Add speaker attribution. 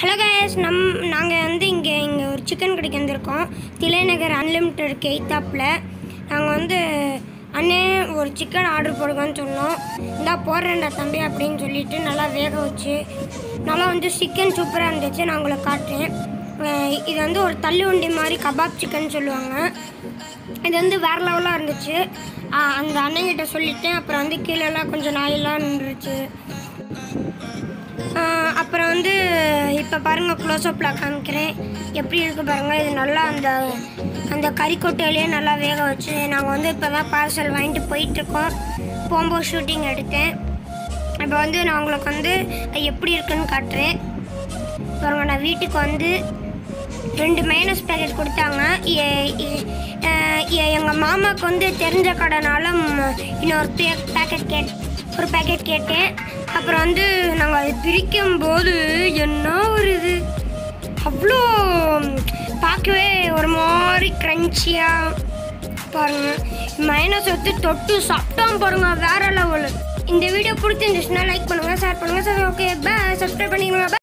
Speaker 1: Hello case நம் நாங்கள் வந்து இங்கே இங்கே ஒரு சிக்கன் கடைக்கு வந்திருக்கோம் திலைநகர் அன்லிமிட்டட் எய்த்தாப்பில் நாங்கள் வந்து அண்ணே ஒரு சிக்கன் ஆர்டர் போடுங்கன்னு சொன்னோம் இந்தா போடுறேன்டா தம்பி அப்படின்னு சொல்லிட்டு நல்லா வேக வச்சு நல்லா வந்து சிக்கன் சூப்பராக இருந்துச்சு நான் உங்களை காட்டுறேன் அஹ் இது வந்து ஒரு தள்ளு வண்டி மாதிரி கபாப் சிக்கன் சொல்லுவாங்க இது வந்து வேறு லெவலாக இருந்துச்சு அஹ் அந்த அண்ணங்கிட்ட சொல்லிட்டேன் அப்புறம் வந்து கீழெல்லாம் கொஞ்சம் நாயெல்லாம் நின்றுச்சு ஆஹ் அப்புறம் வந்து இப்போ பாருங்கள் க்ளோஸ்அப்பில் காமிக்கிறேன் எப்படி இருக்குது பாருங்கள் இது நல்லா அந்த அந்த கறிக்கொட்டையிலேயே நல்லா வேக வச்சு நாங்கள் வந்து இப்போ தான் பார்சல் வாங்கிட்டு போயிட்டுருக்கோம் போகும்போது ஷூட்டிங் எடுத்தேன் இப்போ வந்து நான் உங்களுக்கு வந்து அது எப்படி இருக்குன்னு காட்டுறேன் பாருங்க நான் வீட்டுக்கு வந்து ரெண்டு மைனஸ் பேக்கெட் கொடுத்தாங்க எங்கள் மாமாவுக்கு வந்து தெரிஞ்ச கடைனால ம், இன்னொரு பே பேக்கெட் கேட் ஒரு பேக்கெட் கேட்டேன் அப்புறம் வந்து நாங்கள் அது பிரிக்கும் போது என்ன ஒரு இது அவ்வளோ ம், பார்க்கவே ஒரு மாதிரி க்ரன்ச்சியாக பாருங்க மைனஸ் எடுத்து தொட்டு சாப்பிட்டோம் பாருங்க வேற லெவலு இந்த வீடியோ பிடிச்சிருந்துச்சுன்னா லைக் பண்ணுங்க ஷேர் பண்ணுங்க சார் ஓகே பை சப்ஸ்கிரைப் பண்ணிக்கோங்க bye.